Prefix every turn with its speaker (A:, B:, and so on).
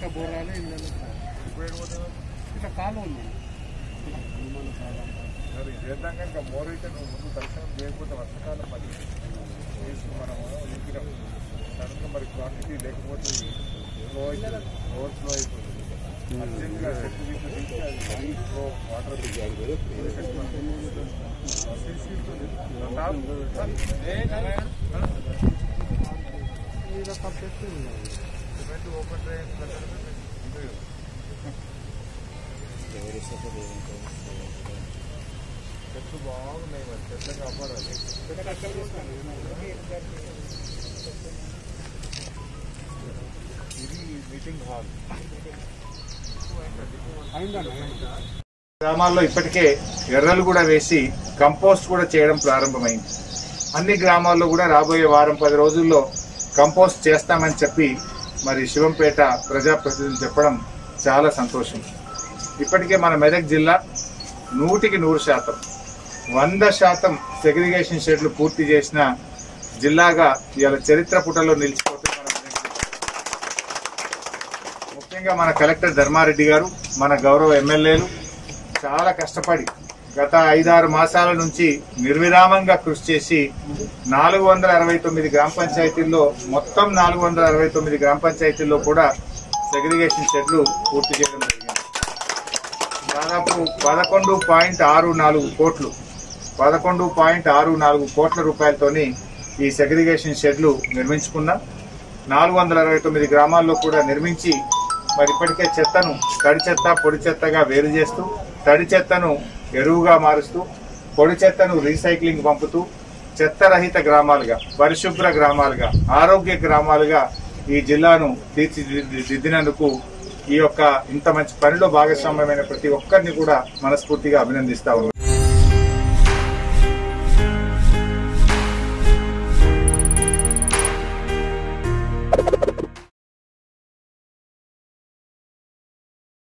A: బోరాలు ఇళ్ళలో
B: ఇప్పుడు ఏం పోతున్నావు?
A: ఇట్లా కాలం ఉంది
B: మరి చేద్దాం కనుక మోరైతే నువ్వు ముందు దర్శనం చేయకపోతే వర్షకాలం మరి వేసి మనము నింపినాం కనుక మరి క్వాంటిటీ లేకపోతే ఫ్లో అవుతుంది ఓవర్ ఫ్లో అయిపోతుంది అర్జెంట్గా చెట్టు గిట్టు తీసి అది మరీ ఫ్లో వాటర్
A: ఇలా కప్పేస్తే
B: సిమెంట్ ఓపెన్ డ్రైన్ చెట్లు బాగున్నాయి మరి చెట్లు కాపాడాలి ఇది మీటింగ్ హాల్
A: అయిందన్న
C: గ్రామాల్లో ఇప్పటికే ఎర్రలు కూడా వేసి కంపోస్ట్ కూడా చేయడం ప్రారంభమైంది అన్ని గ్రామాల్లో కూడా రాబోయే వారం పది రోజుల్లో కంపోస్ట్ చేస్తామని చెప్పి మరి శివంపేట ప్రజాప్రతినిధులు చెప్పడం చాలా సంతోషం ఇప్పటికే మన మెదక్ జిల్లా నూటికి నూరు శాతం వంద శాతం సెగ్రిగేషన్ షెడ్లు పూర్తి చేసిన జిల్లాగా ఇవాళ చరిత్ర పుటలో నిలిచిపోతుంది మన మెదక్ జిల్లా. ముఖ్యంగా మన కలెక్టర్ ధర్మారెడ్డి గారు మన గౌరవ ఎమ్మెల్యేలు చాలా కష్టపడి గత ఐదారు మాసాల నుంచి నిర్విరామంగా కృషి చేసి నాలుగు వందల అరవై తొమ్మిది గ్రామ పంచాయతీల్లో మొత్తం నాలుగు వందల అరవై తొమ్మిది గ్రామ పంచాయతీల్లో కూడా సెగ్రిగేషన్ షెడ్లు పూర్తి చేయడం జరిగింది దాదాపు పదకొండు పాయింట్ ఆరు నాలుగు కోట్లు పదకొండు పాయింట్ ఆరు నాలుగు కోట్ల రూపాయలతోని ఈ సెగ్రిగేషన్ షెడ్లు నిర్మించుకున్నాం నాలుగు వందల అరవై తొమ్మిది గ్రామాల్లో కూడా నిర్మించి మరి ఇప్పటికే చెత్తను తడి చెత్త పొడి చెత్తగా వేరు చేస్తూ తడి చెత్తను ఎరువుగా మారుస్తూ పొడి చెత్తను రీసైక్లింగ్ పంపుతూ చెత్తరహిత గ్రామాలుగా పరిశుభ్ర గ్రామాలుగా ఆరోగ్య గ్రామాలుగా ఈ జిల్లాను తీర్చిదిద్దినందుకు ఈ యొక్క ఇంత మంచి పనిలో భాగస్వామ్యమైన ప్రతి ఒక్కరిని కూడా మనస్ఫూర్తిగా అభినందిస్తా ఉన్నాను